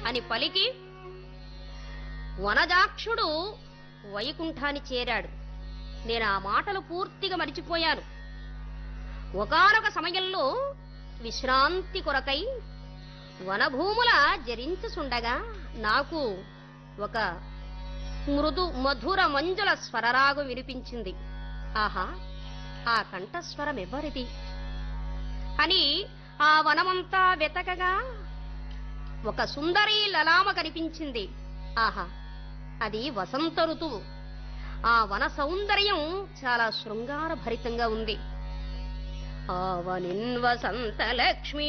అని పలికి వనజాక్షుడు వైకుంఠాన్ని చేరాడు నేను ఆ మాటలు పూర్తిగా మరిచిపోయాను ఒకానొక సమయంలో విశ్రాంతి కొరకై వనభూముల జరించుచుండగా నాకు ఒక మృదు మధుర మంజుల స్వరరాగం వినిపించింది ఆహా ఆ కంఠస్వరం ఎవరిది అని ఆ వనమంతా వెతకగా ఒక సుందరి లలామ కనిపించింది ఆహా అది వసంత ఋతువు ఆ వన సౌందర్యం చాలా శృంగార భరితంగా ఉంది ఆవనిన్ వసంత లక్ష్మి